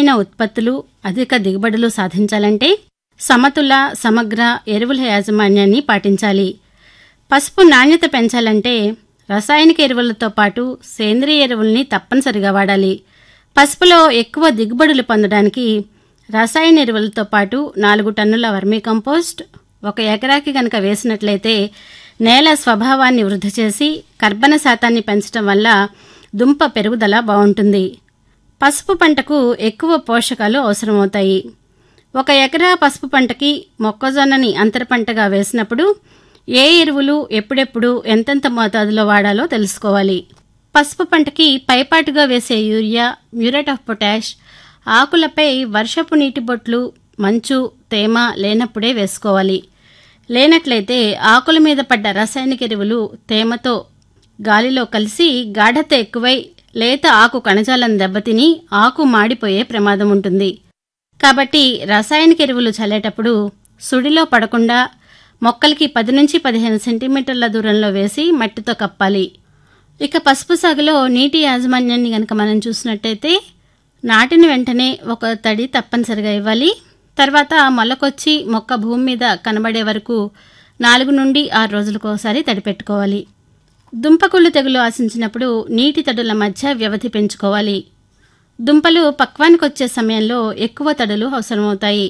నాణ్యమైన ఉత్పత్తులు అధిక దిగుబడులు సాధించాలంటే సమతుల సమగ్ర ఎరువుల యాజమాన్యాన్ని పాటించాలి పసుపు నాణ్యత పెంచాలంటే రసాయనిక ఎరువులతో పాటు సేంద్రియ ఎరువుల్ని తప్పనిసరిగా వాడాలి పసుపులో ఎక్కువ దిగుబడులు పొందడానికి రసాయన ఎరువులతో పాటు నాలుగు టన్నుల వర్మీ కంపోస్ట్ ఒక ఎకరాకి కనుక వేసినట్లయితే నేల స్వభావాన్ని వృద్ధి చేసి కర్బన శాతాన్ని పెంచడం వల్ల దుంప పెరుగుదల బాగుంటుంది పసుపు పంటకు ఎక్కువ పోషకాలు అవసరమవుతాయి ఒక ఎకరా పసుపు పంటకి మొక్కజొన్నని అంతర పంటగా వేసినప్పుడు ఏ ఎరువులు ఎప్పుడెప్పుడు ఎంతెంత మోతాదులో వాడాలో తెలుసుకోవాలి పసుపు పంటకి పైపాటుగా వేసే యూరియా మ్యూరేట్ ఆఫ్ పొటాష్ ఆకులపై వర్షపు నీటి బొట్లు మంచు తేమ లేనప్పుడే వేసుకోవాలి లేనట్లయితే ఆకుల మీద పడ్డ రసాయనిక ఎరువులు తేమతో గాలిలో కలిసి గాఢత ఎక్కువై లేత ఆకు కణజాలం దెబ్బతిని ఆకు మాడిపోయే ప్రమాదం ఉంటుంది కాబట్టి రసాయనిక ఎరువులు చల్లేటప్పుడు సుడిలో పడకుండా మొక్కలకి పది నుంచి పదిహేను సెంటీమీటర్ల దూరంలో వేసి మట్టితో కప్పాలి ఇక పసుపు సాగులో నీటి యాజమాన్యాన్ని గనక మనం చూసినట్టయితే నాటిన వెంటనే ఒక తడి తప్పనిసరిగా ఇవ్వాలి తర్వాత మొలకొచ్చి మొక్క భూమి మీద కనబడే వరకు నాలుగు నుండి ఆరు రోజులకు ఒకసారి తడి పెట్టుకోవాలి దుంపకుళ్ళు తెగులు ఆశించినప్పుడు నీటి తడుల మధ్య వ్యవధి పెంచుకోవాలి దుంపలు పక్వానికి వచ్చే సమయంలో ఎక్కువ తడులు అవసరమవుతాయి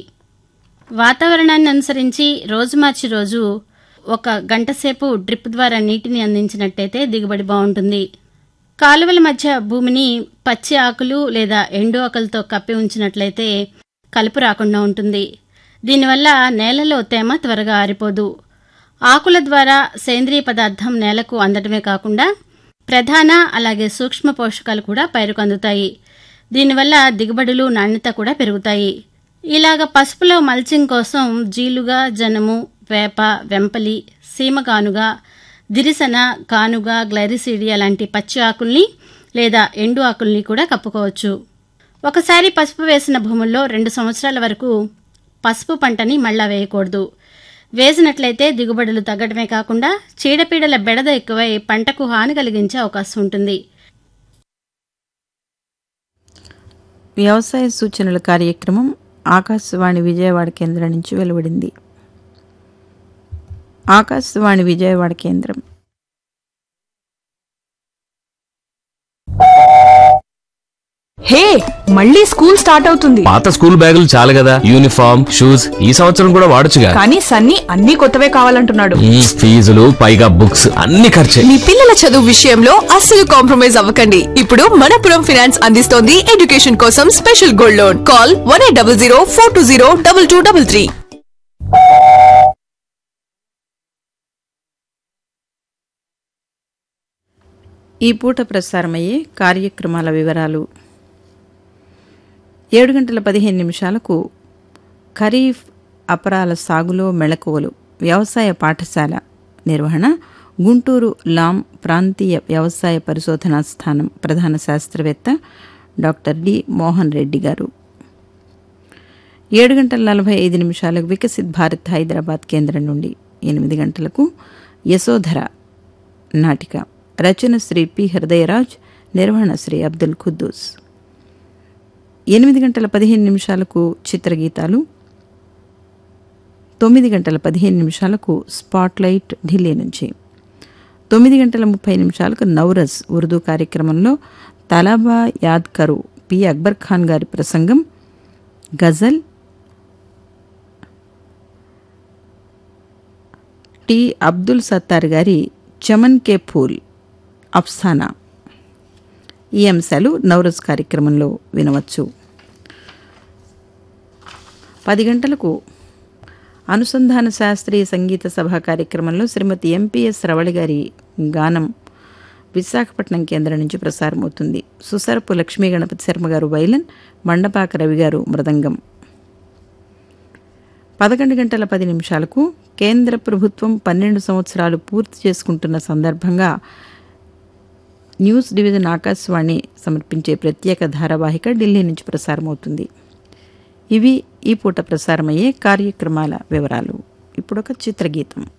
వాతావరణాన్ని అనుసరించి రోజు మార్చి రోజు ఒక గంట సేపు డ్రిప్ ద్వారా నీటిని అందించినట్టయితే దిగుబడి బాగుంటుంది కాలువల మధ్య భూమిని పచ్చి ఆకులు లేదా ఎండు ఆకులతో కప్పి ఉంచినట్లయితే కలుపు రాకుండా ఉంటుంది దీనివల్ల నేలలో తేమ త్వరగా ఆరిపోదు ఆకుల ద్వారా సేంద్రియ పదార్థం నేలకు అందడమే కాకుండా ప్రధాన అలాగే సూక్ష్మ పోషకాలు కూడా పైరుకు అందుతాయి దీనివల్ల దిగుబడులు నాణ్యత కూడా పెరుగుతాయి ఇలాగ పసుపులో మల్చింగ్ కోసం జీలుగా జనము వేప వెంపలి సీమ కానుగ దిరిసన కానుగ గ్లైరిసీడియా లాంటి పచ్చి ఆకుల్ని లేదా ఎండు ఆకుల్ని కూడా కప్పుకోవచ్చు ఒకసారి పసుపు వేసిన భూముల్లో రెండు సంవత్సరాల వరకు పసుపు పంటని మళ్ళా వేయకూడదు వేసినట్లయితే దిగుబడులు తగ్గడమే కాకుండా చీడపీడల బెడద ఎక్కువై పంటకు హాని కలిగించే అవకాశం ఉంటుంది వ్యవసాయ సూచనల కార్యక్రమం ఆకాశవాణి విజయవాడ కేంద్రం నుంచి వెలువడింది ఆకాశవాణి విజయవాడ కేంద్రం హే మళ్ళీ స్కూల్ స్టార్ట్ అవుతుంది పాత స్కూల్ బ్యాగులు చాలు కదా యూనిఫామ్ షూస్ ఈ సంవత్సరం కూడా వాడొచ్చుగా కానీ సన్నీ అన్ని కొత్తవే కావాలంటున్నాడు ఈ ఫీజులు పైగా బుక్స్ అన్ని ఖర్చే మీ పిల్లల చదువు విషయంలో అస్సలు కాంప్రమైజ్ అవ్వకండి ఇప్పుడు మనపురం ఫినాన్స్ అందిస్తోంది ఎడ్యుకేషన్ కోసం special gold loan call one eight double zero four two zero double two double three ఈ పూట ప్రసారమయ్యే కార్యక్రమాల వివరాలు ఏడు గంటల పదిహేను నిమిషాలకు ఖరీఫ్ అపరాల సాగులో మెళకువలు వ్యవసాయ పాఠశాల నిర్వహణ గుంటూరు లాం ప్రాంతీయ వ్యవసాయ పరిశోధనా స్థానం ప్రధాన శాస్త్రవేత్త డాక్టర్ డి మోహన్ రెడ్డి గారు ఏడు గంటల నలభై ఐదు నిమిషాలకు వికసిత్ భారత్ హైదరాబాద్ కేంద్రం నుండి ఎనిమిది గంటలకు యశోధర నాటిక రచన శ్రీ పి హృదయరాజ్ నిర్వహణ శ్రీ అబ్దుల్ ఖుద్దూస్ ఎనిమిది గంటల పదిహేను నిమిషాలకు చిత్రగీతాలు తొమ్మిది గంటల పదిహేను నిమిషాలకు స్పాట్లైట్ ఢిల్లీ నుంచి తొమ్మిది గంటల ముప్పై నిమిషాలకు నౌరజ్ ఉర్దూ కార్యక్రమంలో తలాబా యాద్కరు పి అక్బర్ ఖాన్ గారి ప్రసంగం గజల్ టి అబ్దుల్ సత్తార్ గారి చమన్ కే ఫూల్ అఫ్సానా ఈ అంశాలు నవరజ్ కార్యక్రమంలో వినవచ్చు పది గంటలకు అనుసంధాన శాస్త్రీయ సంగీత సభ కార్యక్రమంలో శ్రీమతి ఎంపీఎస్ రవళి గారి గానం విశాఖపట్నం కేంద్రం నుంచి ప్రసారమవుతుంది సుసరపు లక్ష్మీ గణపతి శర్మ గారు వైలన్ మండపాక రవి గారు మృదంగం పదకొండు గంటల పది నిమిషాలకు కేంద్ర ప్రభుత్వం పన్నెండు సంవత్సరాలు పూర్తి చేసుకుంటున్న సందర్భంగా న్యూస్ డివిజన్ ఆకాశవాణి సమర్పించే ప్రత్యేక ధారావాహిక ఢిల్లీ నుంచి ప్రసారమవుతుంది ఇవి ఈ పూట ప్రసారమయ్యే కార్యక్రమాల వివరాలు ఇప్పుడొక చిత్రగీతం